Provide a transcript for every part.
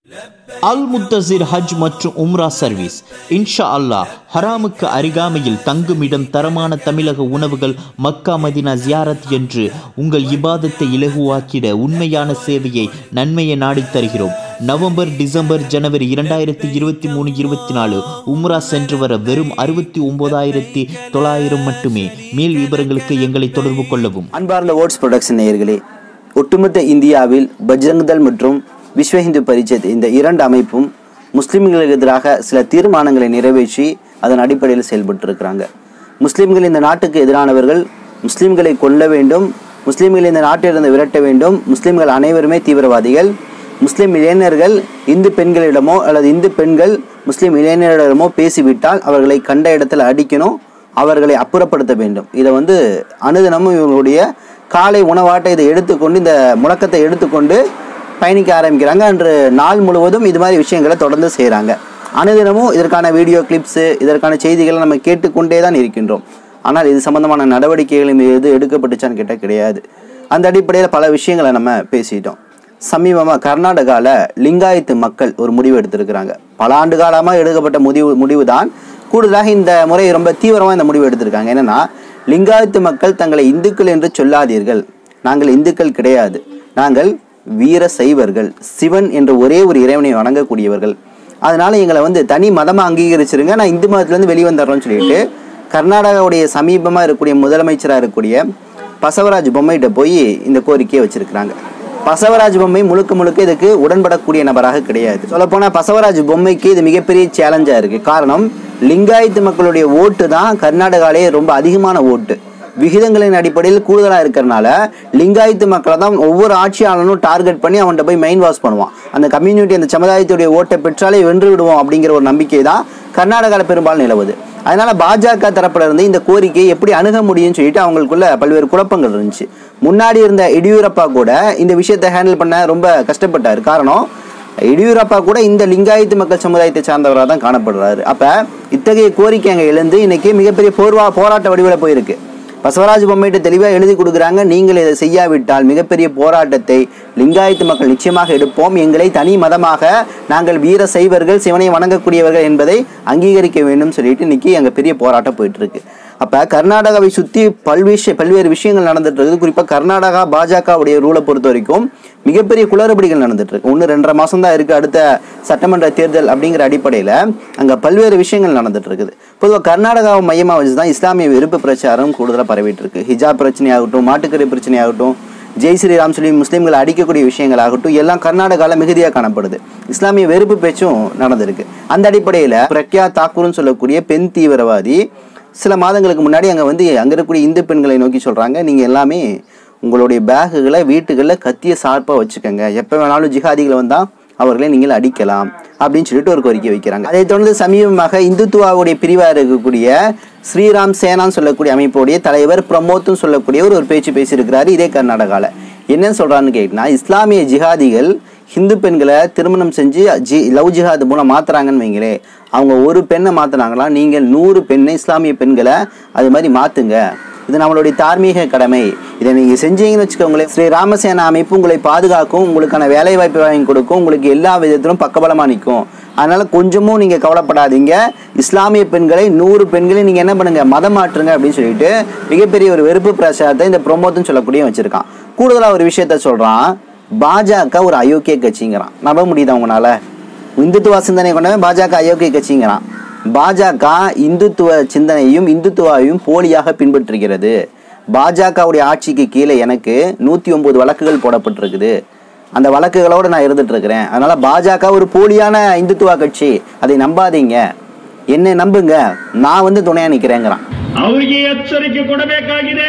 அல் முத்தசிர் ஹஜ் மற்றும் உம்ரா சர்வீஸ் இன்ஷா அல்லாஹ் ஹராமுக்கு அருகாமையில் தங்குமிடம் தரமான தமிழக உணவுகள் மக்கா மதினா ஜியாரத் என்று உங்கள் இபாதத்தை இலகுவாக்கிட உண்மையான சேவையை நன்மையை நாடித் தருகிறோம் நவம்பர் டிசம்பர் ஜனவரி இரண்டாயிரத்தி இருபத்தி மூணு இருபத்தி நாலு உம்ரா சென்று வர வெறும் அறுபத்தி ஒன்பதாயிரத்தி தொள்ளாயிரம் மட்டுமே மேல் விவரங்களுக்கு எங்களை தொடர்பு கொள்ளவும் அன்பார்ந்த ஓட்ஸ் ப்ரொடக்ஷன் நேயர்களே ஒட்டுமொத்த இந்தியாவில் பஜ்ரங்தள் மற்றும் விஸ்வ இந்து பரிஷத் இந்த இரண்டு அமைப்பும் முஸ்லிம்களுக்கு எதிராக சில தீர்மானங்களை நிறைவேற்றி அதன் அடிப்படையில் செயல்பட்டு இருக்கிறாங்க முஸ்லிம்கள் இந்த நாட்டுக்கு எதிரானவர்கள் முஸ்லிம்களை கொல்ல வேண்டும் முஸ்லிம்களை இந்த நாட்டிலிருந்து விரட்ட வேண்டும் முஸ்லிம்கள் அனைவருமே தீவிரவாதிகள் முஸ்லிம் இளைஞர்கள் இந்து பெண்களிடமோ அல்லது இந்து பெண்கள் முஸ்லிம் இளைஞரிடமோ பேசிவிட்டால் அவர்களை கண்ட இடத்துல அடிக்கணும் அவர்களை அப்புறப்படுத்த வேண்டும் இதை வந்து அனுதினமும் இவங்களுடைய காலை உணவாட்டை இதை எடுத்துக்கொண்டு இந்த முழக்கத்தை எடுத்துக்கொண்டு பயணிக்க ஆரம்பிக்கிறாங்க அன்று நாள் முழுவதும் இது மாதிரி விஷயங்களை தொடர்ந்து செய்கிறாங்க அனுதினமும் இதற்கான வீடியோ கிளிப்ஸு இதற்கான செய்திகளை நம்ம கேட்டுக்கொண்டே தான் இருக்கின்றோம் ஆனால் இது சம்பந்தமான நடவடிக்கைகள் மீது எடுக்கப்பட்டுச்சான்னு கேட்டால் கிடையாது அந்த அடிப்படையில் பல விஷயங்களை நம்ம பேசிட்டோம் சமீபமாக கர்நாடகாவில் லிங்காயத்து மக்கள் ஒரு முடிவு எடுத்திருக்கிறாங்க பல ஆண்டு காலமாக எடுக்கப்பட்ட முடிவு முடிவு தான் கூடுதலாக இந்த முறை ரொம்ப தீவிரமாக இந்த முடிவு எடுத்திருக்காங்க என்னன்னா லிங்காயத்து மக்கள் தங்களை இந்துக்கள் என்று சொல்லாதீர்கள் நாங்கள் இந்துக்கள் கிடையாது நாங்கள் வீர சைவர்கள் சிவன் என்ற ஒரே ஒரு இறைவனை வணங்கக்கூடியவர்கள் அதனால எங்களை வந்து தனி மதமாக அங்கீகரிச்சிருங்க நான் இந்து மதத்துலேருந்து வெளியே வந்துடுறோம்னு சொல்லிட்டு கர்நாடகாவுடைய சமீபமாக இருக்கக்கூடிய முதலமைச்சராக இருக்கக்கூடிய பசவராஜ் பொம்மைகிட்ட போய் இந்த கோரிக்கையை வச்சிருக்கிறாங்க பசவராஜ் பொம்மை முழுக்க முழுக்க இதுக்கு உடன்படக்கூடிய நபராக கிடையாது சொல்லப்போனால் பசவராஜ் பொம்மைக்கு இது மிகப்பெரிய சேலஞ்சாக இருக்குது காரணம் லிங்காயத்து மக்களுடைய ஓட்டு தான் கர்நாடகாலே ரொம்ப அதிகமான ஓட்டு விகிதங்களின் அடிப்படையில் கூடுதலாக இருக்கிறனால லிங்காயத்து மக்களை தான் ஒவ்வொரு ஆட்சியாளனும் டார்கெட் பண்ணி அவன்கிட்ட போய் மைண்ட் வாஷ் பண்ணுவான் அந்த கம்யூனிட்டி அந்த சமுதாயத்துடைய ஓட்டை பெற்றாலே வென்று விடுவோம் அப்படிங்கிற ஒரு நம்பிக்கை தான் கர்நாடகாவில் பெரும்பாலும் நிலவுது அதனால பாஜக தரப்புல இருந்து இந்த கோரிக்கையை எப்படி அணுக முடியும்னு சொல்லிட்டு அவங்களுக்குள்ள பல்வேறு குழப்பங்கள் இருந்துச்சு முன்னாடி இருந்த எடியூரப்பா கூட இந்த விஷயத்தை ஹேண்டில் பண்ண ரொம்ப கஷ்டப்பட்டார் காரணம் எடியூரப்பா கூட இந்த லிங்காயத்து மக்கள் சமுதாயத்தை சார்ந்தவராக தான் காணப்படுறாரு அப்ப இத்தகைய கோரிக்கை அங்கே எழுந்து இன்னைக்கு மிகப்பெரிய போர்வா போராட்ட வடிவில் போயிருக்கு பசவராஜ் பொம்மைட்டு தெளிவாக எழுதி கொடுக்குறாங்க நீங்கள் இதை செய்யாவிட்டால் மிகப்பெரிய போராட்டத்தை லிங்காயத்து மக்கள் நிச்சயமாக எடுப்போம் எங்களை தனி மதமாக நாங்கள் வீர சைவர்கள் சிவனை வணங்கக்கூடியவர்கள் என்பதை அங்கீகரிக்க வேண்டும் சொல்லிட்டு இன்னைக்கு அங்கே பெரிய போராட்டம் போயிட்டு இருக்கு அப்போ கர்நாடகாவை சுற்றி பல்வேறு பல்வேறு விஷயங்கள் நடந்துட்டு இருக்குது குறிப்பாக கர்நாடகா பாஜகவுடைய ரூலை பொறுத்த வரைக்கும் மிகப்பெரிய குளறுபடிகள் நடந்துட்டு இருக்கு ஒன்று ரெண்டரை மாதம் தான் இருக்குது அடுத்த சட்டமன்ற தேர்தல் அப்படிங்கிற அடிப்படையில் அங்கே பல்வேறு விஷயங்கள் நடந்துட்டு இருக்குது பொதுவாக கர்நாடகாவை மையமாக வச்சு தான் இஸ்லாமிய வெறுப்பு பிரச்சாரம் கூடுதலாக பரவிட்டு இருக்கு ஹிஜாப் பிரச்சனையாகட்டும் மாட்டுக்கறி பிரச்சனையாகட்டும் ஜெய் ஸ்ரீராம் சொல்லி முஸ்லீம்கள் அடிக்கக்கூடிய விஷயங்களாகட்டும் எல்லாம் கர்நாடகாவில் மிகுதியாக காணப்படுது இஸ்லாமிய வெறுப்பு பேச்சும் நடந்திருக்கு அந்த அடிப்படையில் பிரக்யா தாக்கூர்னு சொல்லக்கூடிய பெண் தீவிரவாதி சில மாதங்களுக்கு முன்னாடி அங்கே வந்து அங்கே இருக்கக்கூடிய இந்து பெண்களை நோக்கி சொல்கிறாங்க நீங்கள் எல்லாமே உங்களுடைய பேகுகளை வீட்டுகளில் கத்திய சார்பாக வச்சுக்கோங்க எப்போ வேணாலும் ஜிஹாதிகளை வந்தால் அவர்களை நீங்கள் அடிக்கலாம் அப்படின்னு சொல்லிட்டு ஒரு கோரிக்கை வைக்கிறாங்க அதை தொடர்ந்து சமீபமாக இந்துத்துவாவுடைய பிரிவாக இருக்கக்கூடிய ஸ்ரீராம் சேனான்னு சொல்லக்கூடிய அமைப்புடைய தலைவர் பிரமோத்தும் சொல்லக்கூடிய ஒரு பேச்சு பேசியிருக்கிறாரு இதே கர்நாடகாவில் என்ன சொல்கிறான்னு கேட்டினா இஸ்லாமிய ஜிஹாதிகள் ஹிந்து பெண்களை திருமணம் செஞ்சு ஜி லவ் ஜிஹாத் மூலம் மாத்துறாங்கன்னு வைங்களே அவங்க ஒரு பெண்ணை மாத்துனாங்களா நீங்கள் நூறு பெண்ணை இஸ்லாமிய பெண்களை அது மாதிரி மாற்றுங்க இது நம்மளுடைய தார்மீக கடமை இதை நீங்கள் செஞ்சீங்கன்னு வச்சுக்கோங்களேன் ஸ்ரீ ராமசேனா அமைப்பு உங்களை பாதுகாக்கும் உங்களுக்கான வேலை வாய்ப்பு வாங்கி கொடுக்கும் உங்களுக்கு எல்லா விதத்திலும் பக்கபலமாக நிற்கும் அதனால கொஞ்சமும் நீங்கள் கவலைப்படாதீங்க இஸ்லாமிய பெண்களை நூறு பெண்களை நீங்கள் என்ன பண்ணுங்க மதம் மாற்றுங்க அப்படின்னு சொல்லிட்டு மிகப்பெரிய ஒரு வெறுப்பு பிரச்சாரத்தை இந்த ப்ரொமோத்துன்னு சொல்லக்கூடிய வச்சிருக்கான் கூடுதலாக ஒரு விஷயத்த சொல்கிறான் பாஜக ஒரு அயோக்கிய கட்சிங்கிறான் நம்ப முடியுதா உங்களால இந்துத்துவ சிந்தனை கொண்டவன் பாஜக அயோக்கிய கட்சிங்கிறான் பாஜக இந்துத்துவ சிந்தனையும் இந்துத்துவாவையும் போலியாக பின்பற்றுகிறது பாஜகவுடைய ஆட்சிக்கு கீழே எனக்கு நூற்றி ஒன்பது வழக்குகள் போடப்பட்டிருக்குது அந்த வழக்குகளோடு நான் இருந்துட்டு இருக்கிறேன் அதனால பாஜக ஒரு போலியான இந்துத்துவ கட்சி அதை நம்பாதீங்க என்னை நம்புங்க நான் வந்து துணையா நிக்கிறேங்கிறான் ಅವರಿಗೆ ಎಚ್ಚರಿಕೆ ಕೊಡಬೇಕಾಗಿದೆ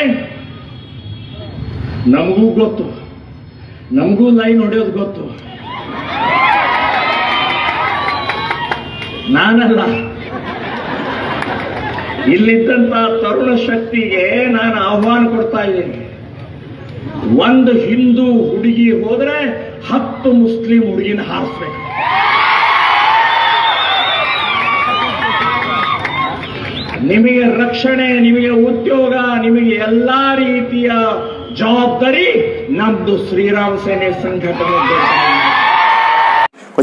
ನಮಗೂ ಗೊತ್ತು ನಮಗೂ ಲೈನ್ ಹೊಡೆಯೋದು ಗೊತ್ತು ನಾನಲ್ಲ ಇಲ್ಲಿದ್ದಂತ ತರುಣ ಶಕ್ತಿಗೆ ನಾನು ಆಹ್ವಾನ ಕೊಡ್ತಾ ಇದ್ದೀನಿ ಒಂದು ಹಿಂದೂ ಹುಡುಗಿ ಹೋದ್ರೆ ಹತ್ತು ಮುಸ್ಲಿಂ ಹುಡುಗಿನ ಹಾರಿಸ್ಬೇಕು ನಿಮಗೆ ರಕ್ಷಣೆ ನಿಮಗೆ ಉದ್ಯೋಗ ನಿಮಗೆ ಎಲ್ಲಾ ರೀತಿಯ ಜವಾಬ್ದಾರಿ ನಮ್ದು ಶ್ರೀರಾಮ ಸೇನೆ ಸಂಘಟನೆ கொஞ்ச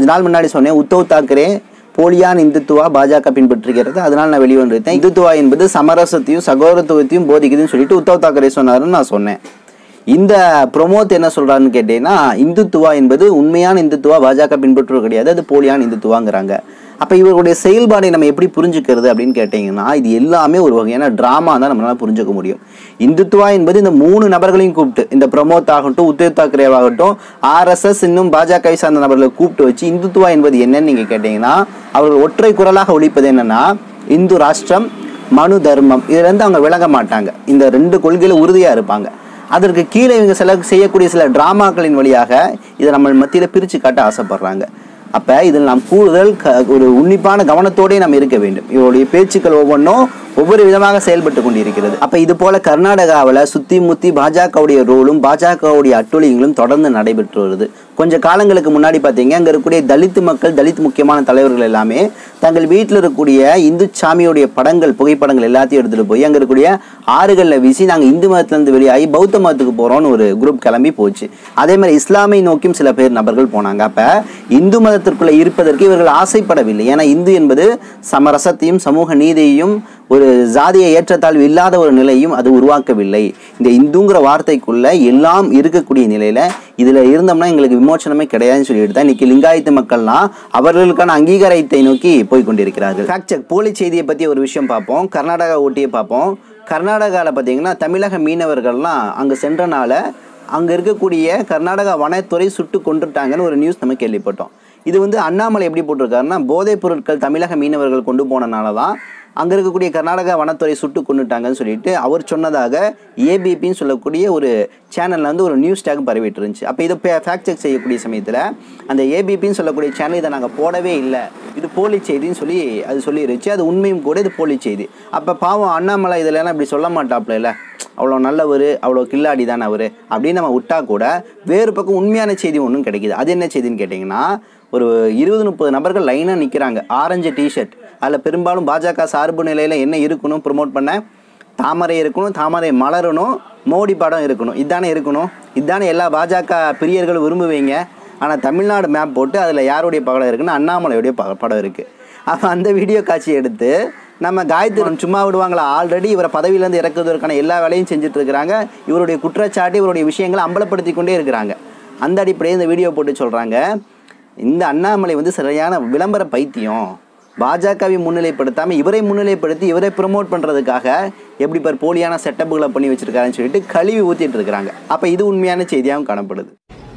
நாள் முன்னாடி சொன்னேன் உத்தவ் தாக்கரே போலியான் இந்துத்துவா பாஜக பின்பற்றுகிறது அதனால நான் வெளியே வந்துட்டேன் இந்துத்துவா என்பது சமரசத்தையும் சகோதரத்துவத்தையும் போதிக்குதுன்னு சொல்லிட்டு உத்தவ் தாக்கரே சொன்னாருன்னு நான் சொன்னேன் இந்த பிரமோத் என்ன சொல்றாருன்னு கேட்டீங்கன்னா இந்துத்துவா என்பது உண்மையான இந்துத்துவா பாஜக பின்பற்றுவது கிடையாது அது போலியான இந்துத்துவாங்கிறாங்க அப்ப இவர்களுடைய செயல்பாடை நம்ம எப்படி புரிஞ்சுக்கிறது அப்படின்னு கேட்டீங்கன்னா இது எல்லாமே ஒரு வகையான டிராமா தான் நம்மளால புரிஞ்சுக்க முடியும் இந்துத்துவா என்பது இந்த மூணு நபர்களையும் கூப்பிட்டு இந்த பிரமோத் ஆகட்டும் உத்தவ் தாக்கரேவாகட்டும் ஆர்எஸ்எஸ் இன்னும் பாஜகவை சார்ந்த நபர்களை கூப்பிட்டு வச்சு இந்துத்துவா என்பது என்னன்னு நீங்க கேட்டீங்கன்னா அவர்கள் ஒற்றை குரலாக ஒழிப்பது என்னன்னா இந்து ராஷ்டிரம் மனு தர்மம் இதுல இருந்து அவங்க விலக மாட்டாங்க இந்த ரெண்டு கொள்கையில உறுதியா இருப்பாங்க அதற்கு கீழே இவங்க சில செய்யக்கூடிய சில டிராமாக்களின் வழியாக இதை நம்ம மத்தியில பிரிச்சு காட்ட ஆசைப்படுறாங்க அப்ப இதில் நாம் கூடுதல் க- ஒரு உன்னிப்பான கவனத்தோடே நாம் இருக்க வேண்டும் இவருடைய பேச்சுக்கள் ஒவ்வொன்றும் ஒவ்வொரு விதமாக செயல்பட்டு கொண்டிருக்கிறது அப்ப இது போல கர்நாடகாவில் சுத்தி முத்தி பாஜகவுடைய ரோலும் பாஜகவுடைய அட்டூழியங்களும் தொடர்ந்து நடைபெற்று வருது கொஞ்ச காலங்களுக்கு முன்னாடி பார்த்தீங்க அங்க இருக்கக்கூடிய தலித் மக்கள் தலித் முக்கியமான தலைவர்கள் எல்லாமே தங்கள் வீட்டில் இருக்கக்கூடிய இந்து சாமியுடைய படங்கள் புகைப்படங்கள் எல்லாத்தையும் எடுத்துட்டு போய் அங்க இருக்கக்கூடிய ஆறுகளில் வீசி நாங்க இந்து மதத்துல இருந்து வெளியாகி பௌத்த மதத்துக்கு போறோம்னு ஒரு குரூப் கிளம்பி போச்சு அதே மாதிரி இஸ்லாமை நோக்கியும் சில பேர் நபர்கள் போனாங்க அப்ப இந்து மதத்திற்குள்ள இருப்பதற்கு இவர்கள் ஆசைப்படவில்லை ஏன்னா இந்து என்பது சமரசத்தையும் சமூக நீதியையும் ஒரு ஜாதிய ஏற்றத்தாழ்வு இல்லாத ஒரு நிலையும் அது உருவாக்கவில்லை இந்த இந்துங்கிற வார்த்தைக்குள்ள எல்லாம் இருக்கக்கூடிய நிலையில இதுல இருந்தோம்னா எங்களுக்கு விமோசனமே கிடையாதுன்னு சொல்லிட்டு தான் இன்னைக்கு லிங்காயத்து மக்கள்லாம் அவர்களுக்கான அங்கீகாரத்தை நோக்கி போய் கொண்டிருக்கிறார்கள் ஃபேக்ட் செக் போலி செய்தியை பத்தி ஒரு விஷயம் பார்ப்போம் கர்நாடகா ஊட்டியை பார்ப்போம் கர்நாடகாவில் பார்த்தீங்கன்னா தமிழக மீனவர்கள்லாம் அங்கே சென்றனால அங்கே இருக்கக்கூடிய கர்நாடகா வனத்துறை சுட்டு கொண்டுட்டாங்கன்னு ஒரு நியூஸ் நம்ம கேள்விப்பட்டோம் இது வந்து அண்ணாமலை எப்படி போட்டிருக்காருன்னா போதைப் பொருட்கள் தமிழக மீனவர்கள் கொண்டு போனனால தான் அங்கே இருக்கக்கூடிய கர்நாடகா வனத்துறை சுட்டு கொண்டுட்டாங்கன்னு சொல்லிட்டு அவர் சொன்னதாக ஏபிபின்னு சொல்லக்கூடிய ஒரு சேனலில் வந்து ஒரு நியூஸ் டேக் பரவிட்டு இருந்துச்சு அப்போ இதை ஃபேக்ட் செக் செய்யக்கூடிய சமயத்தில் அந்த ஏபிபின்னு சொல்லக்கூடிய சேனல் இதை நாங்கள் போடவே இல்லை இது போலி செய்தின்னு சொல்லி அது சொல்லிருச்சு அது உண்மையும் கூட இது போலி செய்தி அப்போ பாவம் அண்ணாமலை இதில் எல்லாம் இப்படி சொல்ல மாட்டாப்ல இல்லை அவ்வளோ நல்லவர் அவ்வளோ கில்லாடி தானே அவர் அப்படின்னு நம்ம விட்டா கூட வேறு பக்கம் உண்மையான செய்தி ஒன்றும் கிடைக்குது அது என்ன செய்தின்னு கேட்டிங்கன்னா ஒரு இருபது முப்பது நபர்கள் லைனாக நிற்கிறாங்க ஆரஞ்சு டிஷர்ட் அதில் பெரும்பாலும் பாஜக சார்பு நிலையில் என்ன இருக்கணும் ப்ரொமோட் பண்ண தாமரை இருக்கணும் தாமரை மலரணும் மோடி படம் இருக்கணும் இதானே இருக்கணும் இதானே எல்லா பாஜக பிரியர்களும் விரும்புவீங்க ஆனால் தமிழ்நாடு மேப் போட்டு அதில் யாருடைய படம் இருக்குன்னா அண்ணாமலையுடைய ப படம் இருக்குது அப்போ அந்த வீடியோ காட்சி எடுத்து நம்ம காயத்ரி சும்மா விடுவாங்களா ஆல்ரெடி இவரை பதவியிலேருந்து இறக்குவதற்கான எல்லா வேலையும் செஞ்சுட்டு இருக்கிறாங்க இவருடைய குற்றச்சாட்டு இவருடைய விஷயங்களை அம்பலப்படுத்தி கொண்டே இருக்கிறாங்க அந்த அடிப்படையில் இந்த வீடியோ போட்டு சொல்கிறாங்க இந்த அண்ணாமலை வந்து சரியான விளம்பர பைத்தியம் பாஜகவை முன்னிலைப்படுத்தாமல் இவரை முன்னிலைப்படுத்தி இவரை ப்ரொமோட் பண்ணுறதுக்காக எப்படி பார் போலியான செட்டப்புகளை பண்ணி வச்சிருக்காருன்னு சொல்லிட்டு கழுவி ஊற்றிட்டு இருக்கிறாங்க அப்போ இது உண்மையான செய்தியாகவும் காணப்படுது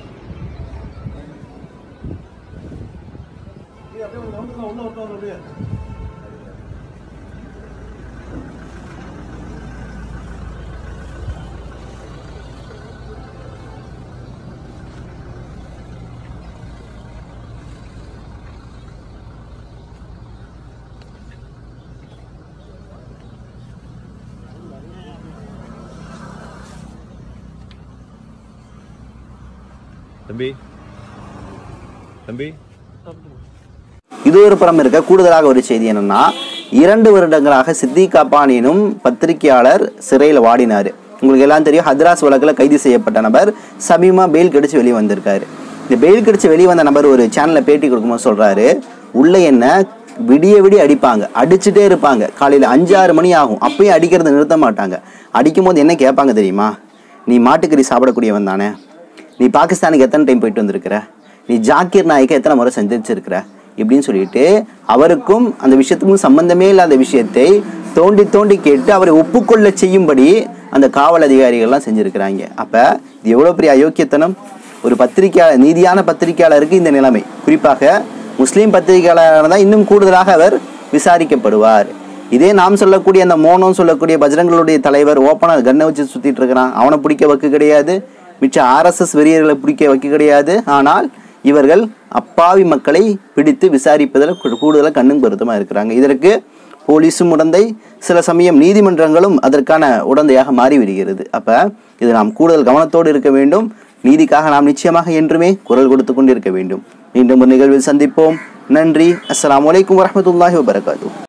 தம்பி தம்பி இது ஒரு புறம் இருக்க கூடுதலாக ஒரு செய்தி என்னன்னா இரண்டு வருடங்களாக சித்திக் கபான் எனும் பத்திரிகையாளர் சிறையில் வாடினார் உங்களுக்கு எல்லாம் தெரியும் ஹத்ராஸ் வழக்கில் கைது செய்யப்பட்ட நபர் சமீமா பெயில் கிடைச்சு வெளியே வந்திருக்காரு இந்த பெயில் கிடைச்சு வெளியே வந்த நபர் ஒரு சேனலில் பேட்டி கொடுக்கும்போது சொல்றாரு உள்ள என்ன விடிய விடிய அடிப்பாங்க அடிச்சுட்டே இருப்பாங்க காலையில் அஞ்சு ஆறு மணி ஆகும் அப்பயும் அடிக்கிறத நிறுத்த மாட்டாங்க அடிக்கும் போது என்ன கேட்பாங்க தெரியுமா நீ மாட்டுக்கறி சாப்பிடக்கூடியவன் தானே நீ பாகிஸ்தானுக்கு எத்தனை டைம் போயிட்டு வந்திருக்கிற நீ ஜாக்கிர் நாயக்கை எத்தனை முறை சந்திச்சிருக்கிற இப்படின்னு சொல்லிட்டு அவருக்கும் அந்த விஷயத்துக்கும் சம்பந்தமே இல்லாத விஷயத்தை தோண்டி தோண்டி கேட்டு அவரை ஒப்புக்கொள்ள செய்யும்படி அந்த காவல் அதிகாரிகள்லாம் செஞ்சிருக்கிறாங்க அப்ப இது எவ்வளவு பெரிய அயோக்கியத்தனம் ஒரு பத்திரிகையாளர் நீதியான பத்திரிகையாளருக்கு இந்த நிலைமை குறிப்பாக முஸ்லீம் பத்திரிகையாளர் தான் இன்னும் கூடுதலாக அவர் விசாரிக்கப்படுவார் இதே நாம் சொல்லக்கூடிய அந்த மோனம் சொல்லக்கூடிய பஜ்ரங்களுடைய தலைவர் ஓப்பனா கண்ணை வச்சு சுத்திட்டு இருக்கிறான் அவனை பிடிக்க வைக்க கிடையாது மிச்ச ஆர்எஸ்எஸ் வெறியர்களை பிடிக்க வைக்க கிடையாது ஆனால் இவர்கள் அப்பாவி மக்களை பிடித்து விசாரிப்பதில் கூ- கூடுதலாக கண்ணும் கருத்துமா இருக்கிறாங்க இதற்கு போலீஸும் உடந்தை சில சமயம் நீதிமன்றங்களும் அதற்கான உடந்தையாக மாறி விடுகிறது அப்ப இது நாம் கூடுதல் கவனத்தோடு இருக்க வேண்டும் நீதிக்காக நாம் நிச்சயமாக என்றுமே குரல் கொடுத்து கொண்டிருக்க வேண்டும் மீண்டும் ஒரு நிகழ்வில் சந்திப்போம் நன்றி அஸ்ஸலாமு அலைக்கும் வரஹ்மத்துல்லாஹி வபரகாத்துஹு